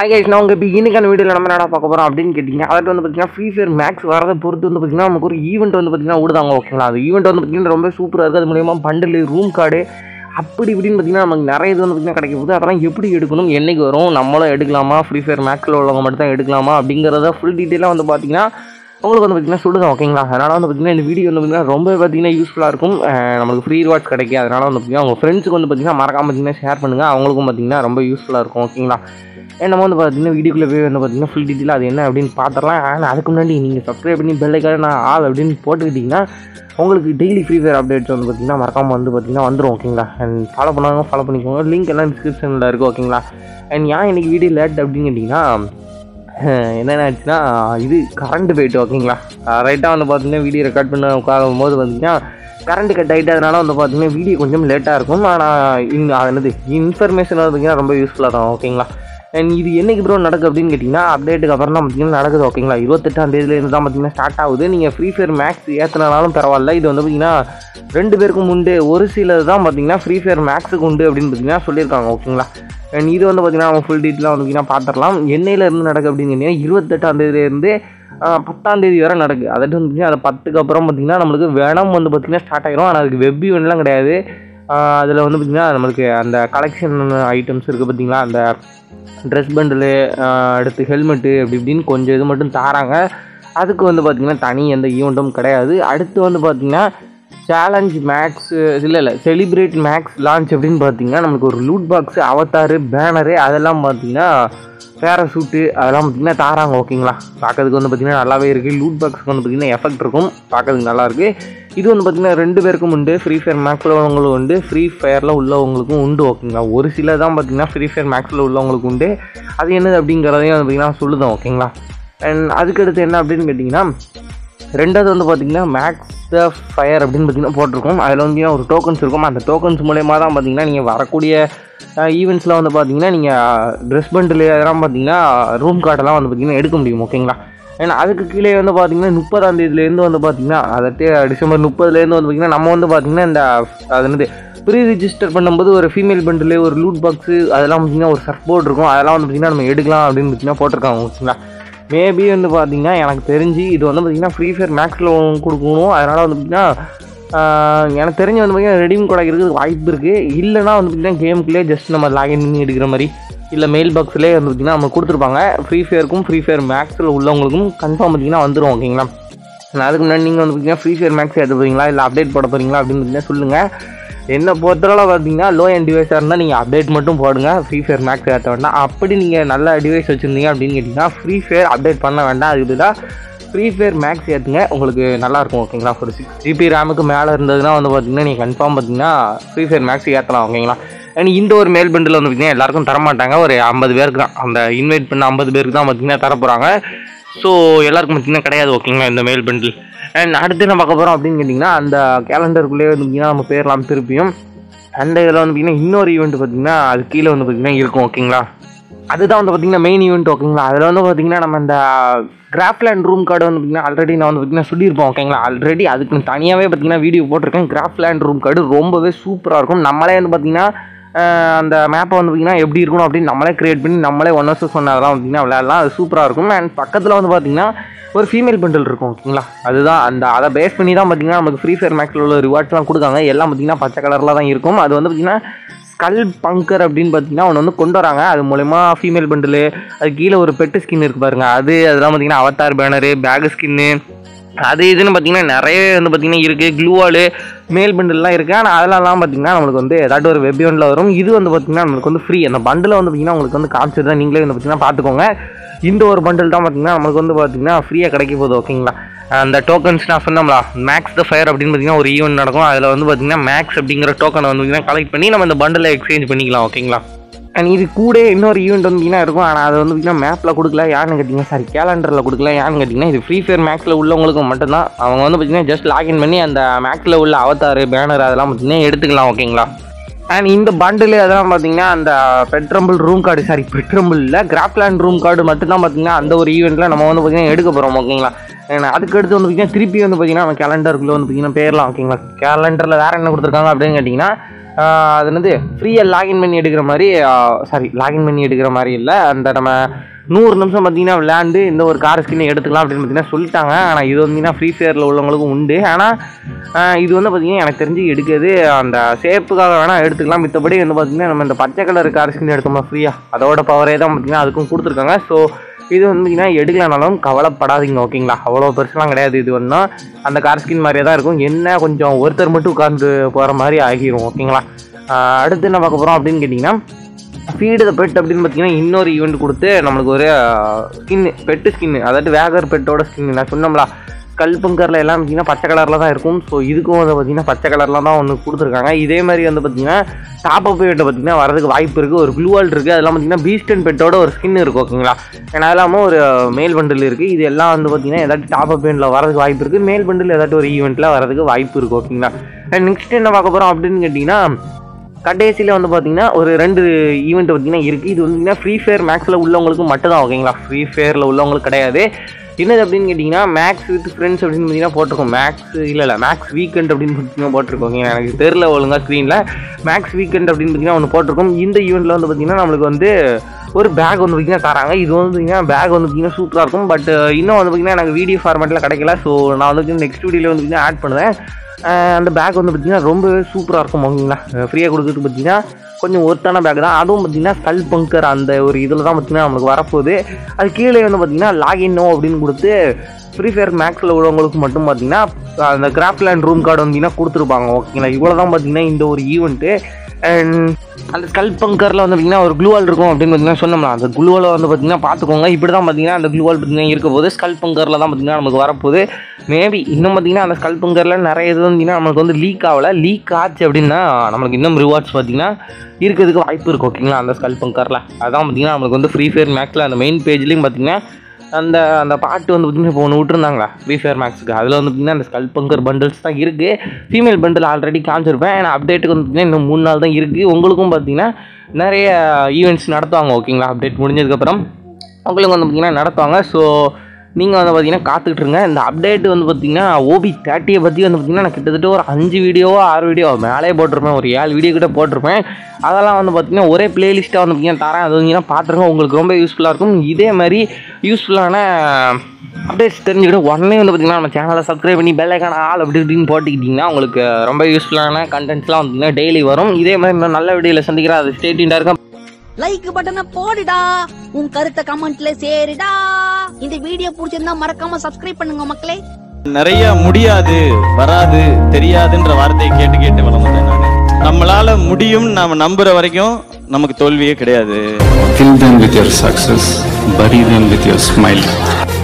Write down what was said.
Hi guys நான் உங்கள் இப்போ இன்னைக்கான வீடியோவில் நம்ம என்ன பார்க்க போகிறோம் அப்படின்னு கேட்டிங்க அதில் வந்து பார்த்தீங்கன்னா ஃப்ரீ ஃபயர் மேக்ஸ் வரதை பொறுத்து வந்து பார்த்தீங்கன்னா நமக்கு ஒரு ஈவெண்ட் வந்து பார்த்தீங்கன்னா விடுதாங்க ஓகேங்களா அது ஈவெண்ட் வந்து பார்த்தீங்கன்னா ரொம்ப சூப்பராக இருக்குது அது மூலியமாக பண்டில் ரூம் கார்டு அப்படி இப்படின்னு பார்த்தீங்கன்னா நமக்கு நிறைய இது வந்து பார்த்தீங்கன்னா கிடைக்க போகுது அதெல்லாம் எப்படி எடுக்கணும் என்னைக்கு வரும் நம்மளும் எடுக்கலாமா ஃப்ரீ ஃபயர் மேக்ஸில் உள்ளவங்க மட்டும் தான் எடுக்கலாமா அப்படிங்கிறத ஃபுல் டீட்டெயிலாக வந்து பார்த்தீங்கன்னா உங்களுக்கு வந்து பார்த்தீங்கன்னா சொல்லுதான் ஓகேங்களா அதனால் வந்து பார்த்தீங்கன்னா இந்த வீடியோ வந்து பார்த்தீங்கன்னா ரொம்ப பார்த்தீங்கன்னா யூஸ்ஃபுல்லாக இருக்கும் அஹ் நம்மளுக்கு ஃப்ரீ ரிவார்ட்ஸ் கிடைக்கும் அதனால் வந்து பார்த்தீங்கன்னா உங்கள் ஃப்ரெண்ட்ஸுக்கு வந்து பார்த்தீங்கன்னா மறக்காம பார்த்தீங்கன்னா ஷேர் பண்ணுங்கள் அவங்களுக்கும் பார்த்தீங்கன்னா ரொம்ப யூஸ்ஃபுல்லாக இருக்கும் ஓகேங்களா ஏன் நம்ம வந்து பார்த்தீங்கன்னா வீடியோக்குள்ளே போய் வந்து பார்த்தீங்கன்னா ஃபுல் டீட்டெயிலாக அது என்ன அப்படின்னு பார்த்துடலாம் ஆனால் அதுக்கு முன்னாடி நீங்கள் சப்ஸ்கிரைப் பண்ணி பெல்லைக்காக நான் ஆள் அப்படின்னு போட்டுக்கிட்டிங்கன்னா உங்களுக்கு டெய்லி ஃப்ரீ ஃபயர் அப்டேட்ஸ் வந்து பார்த்தீங்கன்னா மறக்காமல் வந்து பார்த்தீங்கன்னா வந்துடும் ஓகேங்களா அண்ட் ஃபாலோ பண்ணாங்க ஃபாலோ பண்ணிக்கோங்க லிங்க் எல்லாம் டிஸ்கிரிப்ஷனில் இருக்குது ஓகேங்களா அண்ட் ஏன் இன்னைக்கு வீடியோ லேட் அப்படின்னு கேட்டிங்கன்னா என்னென்ன ஆச்சுன்னா இது கரண்ட் போயிட்டு ஓகேங்களா ரைட்டாக வந்து பார்த்தீங்கன்னா வீடியோ ரெக்கார்ட் பண்ண உட்காரும் போது பார்த்தீங்கன்னா கரண்ட் கட் ஆகிட்டு அதனால வந்து பார்த்தீங்கன்னா வீடியோ கொஞ்சம் லேட்டாக இருக்கும் ஆனால் இந்த அது என்னது இன்ஃபர்மேஷன் பார்த்தீங்கன்னா ரொம்ப யூஸ்ஃபுல்லாக இருக்கும் ஓகேங்களா அண்ட் இது என்னைக்கு ப்ரோ நடக்குது அப்படின்னு கேட்டிங்கன்னா அப்டேட்டுக்கு அப்புறம் தான் பார்த்தீங்கன்னா நடக்குது ஓகேங்களா இருபத்தெட்டாம் தேதியிலேருந்து தான் பார்த்தீங்கன்னா ஸ்டார்ட் ஆகுது நீங்கள் ஃப்ரீ ஃபயர் மேக்ஸ் ஏற்றினாலும் பரவாயில்ல இது வந்து பார்த்தீங்கன்னா ரெண்டு பேருக்கும் உண்டு ஒரு சிலது தான் பார்த்தீங்கன்னா ஃப்ரீ ஃபயர் மேக்ஸுக்கு உண்டு அப்படின்னு பார்த்தீங்கன்னா சொல்லியிருக்காங்க ஓகேங்களா அண்ட் இது வந்து பார்த்தீங்கன்னா நம்ம ஃபுல் டீட்டெயிலாக வந்து பார்த்தீங்கன்னா பார்த்துடலாம் என்னையில இருந்து நடக்குது அப்படின்னு கேட்டிங்கன்னா இருபத்தெட்டாம் தேதியிலேருந்து பத்தாம் தேதி வரை நடக்குது அதாவது வந்து பார்த்தீங்கன்னா அது பத்துக்கு அப்புறம் பார்த்தீங்கன்னா நம்மளுக்கு வேனம் வந்து பார்த்தீங்கன்னா ஸ்டார்ட் ஆகிரும் ஆனால் அதுக்கு வெப் ஈவெண்ட்லாம் கிடையாது அதில் வந்து பார்த்திங்கன்னா நம்மளுக்கு அந்த கலெக்ஷன் ஐட்டம்ஸ் இருக்குது பார்த்தீங்களா அந்த ட்ரெஸ் பண்டிலு அடுத்து ஹெல்மெட்டு அப்படி இப்படின்னு கொஞ்சம் இது மட்டும் தாராங்க அதுக்கு வந்து பார்த்திங்கன்னா தனி எந்த ஈவெண்ட்டும் கிடையாது அடுத்து வந்து பார்த்திங்கன்னா சேலஞ்ச் மேக்ஸ் இல்லை இல்லை செலிப்ரேட் மேக்ஸ் லான்ச் அப்படின்னு பார்த்தீங்கன்னா நமக்கு ஒரு லூட் பாக்ஸு அவத்தாரு பேனரு அதெல்லாம் பார்த்தீங்கன்னா பேராசூட்டு அதெல்லாம் பார்த்தீங்கன்னா தாராங்க ஓகேங்களா பார்க்கறதுக்கு வந்து பார்த்தீங்கன்னா நல்லாவே இருக்குது லூட் பாக்ஸுக்கு வந்து பார்த்தீங்கன்னா எஃபெக்ட் இருக்கும் பார்க்கறதுக்கு நல்லா இருக்கு இது வந்து பார்த்தீங்கன்னா ரெண்டு பேருக்கும் உண்டு ஃப்ரீ ஃபயர் மேக்ஸில் உள்ளவங்களும் உண்டு ஃப்ரீ ஃபயரில் உள்ளவங்களுக்கும் உண்டு ஓகேங்களா ஒரு சில தான் பார்த்தீங்கன்னா ஃப்ரீ ஃபயர் மேக்ஸில் உள்ளவங்களுக்கு உண்டு அது என்னது அப்படிங்கிறதையும் வந்து பார்த்தீங்கன்னா சொல்லுதான் ஓகேங்களா அண்ட் அதுக்கடுத்து என்ன அப்படின்னு கேட்டிங்கன்னா ரெண்டாவது வந்து பார்த்தீங்கன்னா மேக்ஸ் த ஃபயர் அப்படின்னு பார்த்தீங்கன்னா போட்டிருக்கோம் அதில் வந்து ஒரு டோக்கன்ஸ் இருக்கும் அந்த டோக்கன்ஸ் மூலயமா தான் பார்த்தீங்கன்னா நீங்கள் வரக்கூடிய ஈவெண்ட்ஸில் வந்து பார்த்தீங்கன்னா நீங்கள் ட்ரெஸ் பண்டில் அதெல்லாம் பார்த்தீங்கன்னா ரூம் கார்டெல்லாம் வந்து பார்த்தீங்கன்னா எடுக்க முடியும் ஓகேங்களா ஏன்னா அதுக்கு கீழே வந்து பார்த்தீங்கன்னா முப்பதாம் தேதியிலேருந்து வந்து பார்த்தீங்கன்னா அதாவது டிசம்பர் முப்பதுலேருந்து வந்து பார்த்தீங்கன்னா நம்ம வந்து பார்த்தீங்கன்னா இந்த அது என்னது ப்ரீ ரிஜிஸ்டர் பண்ணும்போது ஒரு ஃபீமேல் பண்டில் ஒரு லூட் பாக்ஸு அதெல்லாம் பார்த்தீங்கன்னா ஒரு சர்ட் போர்ட் இருக்கும் அதெல்லாம் வந்து பார்த்தீங்கன்னா நம்ம எடுக்கலாம் அப்படின்னு பார்த்தீங்கன்னா போட்டிருக்காங்க ஓகேங்களா மேபி வந்து பார்த்தீங்கன்னா எனக்கு தெரிஞ்சு இது வந்து பார்த்தீங்கன்னா ஃப்ரீ ஃபயர் மேக்ஸில் கொடுக்கணும் அதனால் வந்து பார்த்தீங்கன்னா ஆஹ் எனக்கு தெரிஞ்சு வந்து பார்த்தீங்கன்னா ரெடீம் கூட இருக்கிறதுக்கு வாய்ப்பு இருக்குது இல்லைனா வந்து பார்த்தீங்கன்னா கேமுக்குள்ளே ஜஸ்ட் நம்ம லாகின் பண்ணி எடுக்கிற மாதிரி இல்லை மெயில் பாக்ஸ்லேயே வந்து பார்த்தீங்கன்னா நம்ம கொடுத்துருப்பாங்க ஃப்ரீ ஃபயருக்கும் ஃப்ரீ ஃபயர் மேக்ஸில் உள்ளவங்களுக்கும் கன்ஃபார்ம் பார்த்தீங்கன்னா வந்துடும் ஓகேங்களா நான் அதுக்கு முன்னாடி நீங்கள் வந்து பார்த்தீங்கன்னா ஃப்ரீ ஃபயர் மேக்ஸ் ஏற்ற போகிறீங்களா இல்லை அப்டேட் போட போகிறீங்களா அப்படின்னு பார்த்தீங்கன்னா சொல்லுங்கள் என்ன பொறுத்தளவு பார்த்தீங்கன்னா லோ என் டிவைஸாக இருந்தால் நீங்கள் அப்டேட் மட்டும் போடுங்க ஃப்ரீ ஃபயர் மேக்ஸ் ஏற்ற வேண்டாம் அப்படி நீங்கள் நல்ல டிவைஸ் வச்சுருந்தீங்க அப்படின்னு கேட்டிங்கன்னா ஃப்ரீ ஃபயர் அப்டேட் பண்ண வேண்டாம் அதுக்கு தான் ஃப்ரீ ஃபயர் மேக்ஸ் ஏற்றுங்க உங்களுக்கு நல்லாயிருக்கும் ஓகேங்களா ஒரு சிக்ஸ் ஜிபி ரேமுக்கு மேலே இருந்ததுன்னா வந்து பார்த்தீங்கன்னா நீங்கள் கன்ஃபார்ம் பார்த்தீங்கன்னா ஃப்ரீ ஃபயர் மேக்ஸ் ஏற்றலாம் ஓகேங்களா அண்ட் இந்த ஒரு மேல் பண்டில் வந்து பார்த்தீங்கன்னா எல்லாருக்கும் தர மாட்டாங்க ஒரு ஐம்பது பேருக்கு தான் அந்த இன்வைட் பண்ண ஐம்பது பேருக்கு தான் பார்த்தீங்கன்னா தர போகிறாங்க ஸோ எல்லாருக்கும் பார்த்தீங்கன்னா கிடையாது ஓகேங்களா இந்த மெயில் பண்டில் அண்ட் அடுத்து என்ன பார்க்க போகிறோம் அப்படின்னு கேட்டிங்கன்னா அந்த கேலண்டருக்குள்ளேயே வந்து பார்த்தீங்கன்னா நம்ம பேர்லாம் திருப்பியும் அந்த இதில் வந்து பார்த்தீங்கன்னா இன்னொரு ஈவெண்ட் பார்த்தீங்கன்னா அது கீழே வந்து பார்த்தீங்கன்னா இருக்கும் ஓகேங்களா அதுதான் வந்து பார்த்தீங்கன்னா மெயின் ஈவெண்ட் ஓகேங்களா அதில் வந்து பார்த்தீங்கன்னா நம்ம இந்த கிராஃப்லேண்ட் ரூம் கார்டு வந்து பார்த்தீங்கன்னா ஆல்ரெடி நான் வந்து பார்த்தீங்கன்னா சொல்லியிருப்போம் ஓகேங்களா ஆல்ரெடி அதுக்கு தனியாகவே பார்த்தீங்கன்னா வீடியோ போட்டிருக்கேன் கிராஃப்லேண்ட் ரூம் கார்டு ரொம்பவே சூப்பராக இருக்கும் நம்மளே வந்து பார்த்தீங்கன்னா ஆஹ் அந்த மேப்பை வந்து பார்த்தீங்கன்னா எப்படி இருக்கணும் அப்படின்னு நம்மளே கிரியேட் பண்ணி நம்மளே ஒன் ஹவர்ஸ் சொன்னதெல்லாம் பார்த்தீங்கன்னா விளையாடலாம் அது சூப்பராக இருக்கும் அண்ட் பக்கத்தில் வந்து பார்த்தீங்கன்னா ஒரு ஃபீமேல் பண்டில் இருக்கும் ஓகேங்களா அதுதான் அந்த அதை பேஸ் பண்ணி தான் பார்த்தீங்கன்னா நமக்கு ஃப்ரீ ஃபயர் மேக்ஸில் உள்ள ரிவார்ட்ஸ்லாம் கொடுக்காங்க எல்லாம் பார்த்தீங்கன்னா பச்சை கலரில் தான் இருக்கும் அது வந்து பார்த்தீங்கன்னா ஸ்கல் பங்கர் அப்படின்னு பார்த்தீங்கன்னா அவனை வந்து கொண்டு வராங்க அது மூலயமா ஃபீமேல் பண்டில் அது கீழே ஒரு பெட்டு ஸ்கின் இருக்கு பாருங்க அது அதெல்லாம் பார்த்தீங்கன்னா அவத்தார் பேனரு பேக் ஸ்கின்னு அது இதுன்னு பார்த்தீங்கன்னா நிறைய வந்து பார்த்தீங்கன்னா இருக்குது க்ளூவாலு மேல் பண்டில்லாம் இருக்குது ஆனால் அதெல்லாம் பார்த்தீங்கன்னா நம்மளுக்கு வந்து ஏதாட்டும் ஒரு வெப்பியோனில் வரும் இது வந்து பார்த்தீங்கன்னா நம்மளுக்கு வந்து ஃப்ரீ அந்த பண்டில் வந்து பார்த்தீங்கன்னா உங்களுக்கு வந்து காமிச்சது தான் நீங்களே வந்து பார்த்தீங்கன்னா பார்த்துக்கோங்க இந்த ஒரு பண்டில் தான் பார்த்தீங்கன்னா நம்மளுக்கு வந்து பார்த்தீங்கன்னா ஃப்ரீயாக கிடைக்க போகுது ஓகேங்களா அந்த டோக்கன்ஸ் நான் சொன்னோம்ல மேக்ஸ் த ஃபயர் அப்படின்னு பார்த்தீங்கன்னா ஒரு ஈவெண்ட் நடக்கும் அதில் வந்து பார்த்தீங்கன்னா மேக்ஸ் அப்படிங்கிற டோக்கனை வந்து பார்த்தீங்கன்னா கலெக்ட் பண்ணி நம்ம இந்த பண்டில் எக்ஸ்சேஞ்ச் பண்ணிக்கலாம் ஓகேங்களா அண்ட் இது கூட இன்னொரு ஈவெண்ட் வந்தீங்கன்னா இருக்கும் ஆனால் அது வந்து பார்த்தீங்கன்னா மேப்பில் கொடுக்கல யாருன்னு கேட்டிங்கன்னா சாரி கேலண்டரில் கொடுக்கல யாருன்னு கேட்டிங்கன்னா இது ஃப்ரீ ஃபயர் மேக்ஸில் உள்ளவங்களுக்கு மட்டும்தான் அவங்க வந்து பார்த்தீங்கன்னா ஜஸ்ட் லாகின் பண்ணி அந்த மேக்ஸில் உள்ள அவதார் பேனர் அதெல்லாம் பார்த்தீங்கன்னா எடுத்துக்கலாம் ஓகேங்களா அண்ட் இந்த பண்டில் அதெல்லாம் பார்த்தீங்கன்னா அந்த பெட்ரம்பிள் ரூம் கார்டு சாரி பெட்ரம்பிள் இல்லை கிராஃப்ட்லேண்ட் ரூம் கார்டு மட்டும்தான் பார்த்தீங்கன்னா அந்த ஒரு ஈவெண்ட்டில் நம்ம வந்து பார்த்தீங்கன்னா எடுக்க போகிறோம் ஓகேங்களா ஏன்னா அதுக்கு அடுத்து வந்து பார்த்தீங்கன்னா திருப்பி வந்து பார்த்தீங்கன்னா நம்ம கேலண்டருக்குள்ளே வந்து பார்த்தீங்கன்னா பேர்லாம் ஓகேங்களா கேலண்டரில் வேறு என்ன கொடுத்துருக்காங்க அப்படின்னு கேட்டிங்கன்னா ஆஹ் அது என்னது ஃப்ரீயாக லாகின் பண்ணி எடுக்கிற மாதிரி சாரி லாகின் பண்ணி எடுக்கிற மாதிரி இல்லை அந்த நம்ம நூறு நிமிஷம் பார்த்தீங்கன்னா விளையாண்டு இந்த ஒரு கார் ஸ்கின் எடுத்துக்கலாம் அப்படின்னு பார்த்தீங்கன்னா சொல்லிட்டாங்க ஆனால் இது வந்து ஃப்ரீ ஃபயரில் உள்ளவங்களுக்கும் உண்டு ஆனால் ஆஹ் இது வந்து பார்த்தீங்கன்னா எனக்கு தெரிஞ்சு எடுக்கிறது அந்த சேப்புக்காக வேணால் எடுத்துக்கலாம் மித்தபடி வந்து பார்த்தீங்கன்னா நம்ம இந்த பச்சை கலர் கார் ஸ்கின் எடுத்தோம்னா ஃப்ரீயாக அதோட பவரே தான் பார்த்தீங்கன்னா அதுக்கும் கொடுத்துருக்காங்க ஸோ இது வந்து பார்த்தீங்கன்னா எடுக்கலனாலும் கவலைப்படாதீங்க ஓகேங்களா அவ்வளோ பெருசுலாம் கிடையாது இது ஒன்றா அந்த கார் ஸ்கின் மாதிரியே தான் இருக்கும் என்ன கொஞ்சம் ஒருத்தர் மட்டும் உட்காந்து போகிற மாதிரி ஆகிரும் ஓகேங்களா ஆஹ் அடுத்து என்ன பார்க்க போகிறோம் அப்படின்னு கேட்டிங்கன்னா ஃபீடு த பெட் அப்படின்னு பார்த்தீங்கன்னா இன்னொரு ஈவெண்ட் கொடுத்து நம்மளுக்கு ஒரு ஸ்கின் பெட்டு ஸ்கின் அதாவது வேகர் பெட்டோட ஸ்கின் நான் சொன்னோம்ல ஸ்கல்பங்கரில் எல்லாம் பார்த்தீங்கன்னா பச்சை கலரில் தான் இருக்கும் ஸோ இதுக்கும் வந்து பார்த்தீங்கன்னா பச்சை கலரில் தான் ஒன்று கொடுத்துருக்காங்க இதே மாதிரி வந்து பார்த்தீங்கன்னா டாப் அப் பெட்டை பார்த்தீங்கன்னா வரதுக்கு வாய்ப்பு இருக்குது ஒரு க்ளூவால் இருக்குது அதெல்லாம் பார்த்தீங்கன்னா பீஸ்டன் பெட்டோட ஒரு ஸ்கின் இருக்குது ஓகேங்களா ஏன்னா இல்லாமல் ஒரு மேல் பண்டில் இருக்குது இது எல்லாம் வந்து பார்த்தீங்கன்னா ஏதாச்சும் டாப் அப் பெயிண்டில் வரதுக்கு வாய்ப்பு இருக்குது மேல் பண்டில் ஏதாச்சும் ஒரு ஈவெண்ட்டில் வரதுக்கு வாய்ப்பு இருக்குது ஓகேங்களா நெக்ஸ்ட் என்ன பார்க்க போகிறோம் அப்படின்னு கேட்டிங்கன்னா கடைசியில் வந்து பார்த்தீங்கன்னா ஒரு ரெண்டு ஈவெண்ட் பார்த்தீங்கன்னா இருக்குது இது வந்து ஃப்ரீ ஃபயர் மேக்ஸில் உள்ளவங்களுக்கு மட்டும் தான் ஓகேங்களா ஃப்ரீ ஃபயரில் உள்ளவங்களுக்கு கிடையாது என்னது அப்படின்னு கேட்டிங்கன்னா மேக்ஸ் வித் ஃப்ரெண்ட்ஸ் அப்படின்னு பார்த்தீங்கன்னா போட்டிருக்கோம் மேக்ஸ் இல்லை இல்லை மேக்ஸ் வீக்கெண்ட் அப்படின்னு பார்த்தீங்கன்னா போட்டிருக்கோம் ஓகேங்களா எனக்கு தெரில ஒழுங்காக ஸ்க்ரீனில் மேக்ஸ் வீக்கெண்ட் அப்படின்னு பார்த்தீங்கன்னா ஒன்று போட்டிருக்கோம் இந்த ஈவெண்ட்டில் வந்து பார்த்தீங்கன்னா நம்மளுக்கு வந்து ஒரு பேக் வந்து பார்த்தீங்கன்னா தராங்க இது வந்து பார்த்தீங்கன்னா பேக் வந்து பார்த்தீங்கன்னா சூப்பராக இருக்கும் பட் இன்னும் வந்து பார்த்தீங்கன்னா எனக்கு வீடியோ ஃபார்மேட்டில் கிடைக்கல ஸோ நான் வந்து நெக்ஸ்ட் வீடியோவில் வந்து பார்த்தீங்கன்னா ஆட் பண்ணுவேன் அஹ் அந்த பேக் வந்து பார்த்தீங்கன்னா ரொம்பவே சூப்பராக இருக்கும் ஓகேங்களா ஃப்ரீயாக கொடுக்குறதுக்கு பார்த்தீங்கன்னா கொஞ்சம் ஒர்த்தான பேக் தான் அதுவும் பார்த்தீங்கன்னா ஸ்கல் பங்கர் அந்த ஒரு இதில் தான் பார்த்தீங்கன்னா நம்மளுக்கு வரப்போகுது அது கீழே வந்து பார்த்தீங்கன்னா லாகின் நோ அப்படின்னு கொடுத்து ஃப்ரீ ஃபயர் மேக்ஸில் உள்ளவங்களுக்கு மட்டும் பார்த்தீங்கன்னா அந்த கிராஃப்ட்லேண்ட் ரூம் கார்டு வந்தீங்கன்னா கொடுத்துருப்பாங்க ஓகேங்களா இவ்வளோ தான் பார்த்தீங்கன்னா இந்த ஒரு ஈவெண்ட்டு அந்த ஸ்கல் பங்கரில் வந்து பார்த்தீங்கன்னா ஒரு க்ளூவால் இருக்கும் அப்படின்னு பார்த்தீங்கன்னா சொன்னோம்னா அந்த க்ளூவால் வந்து பார்த்தீங்கன்னா பார்த்துக்கோங்க இப்படி தான் பார்த்தீங்கன்னா அந்த க்ளூவால் பார்த்தீங்கன்னா இருக்க போது ஸ்கல் பங்கரில் தான் பார்த்தீங்கன்னா நமக்கு வரப்போகுது மேபி இன்னும் பார்த்தீங்கன்னா அந்த ஸ்கல் பங்கரில் நிறைய இது வந்தீங்கன்னா நம்மளுக்கு வந்து லீக் ஆகல லீக் ஆச்சு அப்படின்னா நம்மளுக்கு இன்னும் ரிவார்ட்ஸ் பார்த்தீங்கன்னா இருக்கிறதுக்கு வாய்ப்பு இருக்குது ஓகேங்களா அந்த ஸ்கல் பங்கரில் அதான் பார்த்தீங்கன்னா நம்மளுக்கு வந்து ஃப்ரீ ஃபயர் மேக்ஸில் அந்த மெயின் பேஜ்லேயும் பார்த்தீங்கன்னா அந்த அந்த பாட்டு வந்து பார்த்தீங்கன்னா இப்போ ஒன்று விட்டுருந்தாங்களா ஃப்ரீ ஃபயர் மேக்ஸுக்கு அதில் வந்து பார்த்தீங்கன்னா அந்த ஸ்கல் பங்கர் பண்டில்ஸ் தான் இருக்குது ஃபீமேல் பண்டில் ஆல்ரெடி காமிச்சிருப்பேன் ஏன்னா அப்டேட்டுக்கு வந்து பார்த்தீங்கன்னா இன்னும் மூணு நாள் தான் இருக்குது உங்களுக்கும் பார்த்தீங்கன்னா நிறைய ஈவெண்ட்ஸ் நடத்துவாங்க ஓகேங்களா அப்டேட் முடிஞ்சதுக்கப்புறம் உங்களுக்கு வந்து பார்த்தீங்கன்னா நடத்துவாங்க ஸோ நீங்கள் வந்து பார்த்தீங்கன்னா காத்துக்கிட்டு இருங்க இந்த அப்டேட் வந்து பார்த்தீங்கன்னா ஓபி தேர்ட்டியை பற்றி வந்து பார்த்தீங்கன்னா நான் கிட்டத்தட்ட ஒரு அஞ்சு வீடியோவோ ஆறு வீடியோ மேலே போட்டிருப்பேன் ஒரு ஏழு வீடியோ கிட்ட போட்டிருப்பேன் அதெல்லாம் வந்து பார்த்தீங்கன்னா ஒரே பிளேலிஸ்ட்டாக வந்து பார்த்தீங்கன்னா தரேன் அது வந்தீங்கன்னா பார்த்துருங்க உங்களுக்கு ரொம்ப யூஸ்ஃபுல்லாக இருக்கும் இதே மாதிரி யூஸ்ஃபுல்லான அப்டேட்ஸ் தெரிஞ்சுக்கிட்டு உடனே வந்து பார்த்தீங்கன்னா நம்ம சேனலை சப்ஸ்கிரைப் பண்ணி பெல்லைக்கான ஆள் அப்படி இப்படின்னு போட்டுக்கிட்டிங்கன்னா உங்களுக்கு ரொம்ப யூஸ்ஃபுல்லான கண்டென்ட்ஸ்லாம் வந்து டெய்லி வரும் இதே மாதிரி இன்னும் நல்ல வீடியோவில் சந்திக்கிறேன் அது ஸ்டேட்டிண்டாக இருக்கும் லைக் பட்டனை போடுடா உன் கருத்தை கமெண்ட்ல சேருடா இந்த வீடியோ பிடிச்சிருந்தா மறக்காம சப்ஸ்கிரைப் பண்ணுங்க மக்களே நிறைய முடியாது வராது தெரியாதுன்ற வார்த்தையை கேட்டு கேட்டு வளர்ந்தேன் நான் நம்மளால முடியும் நாம நம்புற வரைக்கும் நமக்கு தோல்வியே கிடையாது Kill them with your success, bury them with your smile.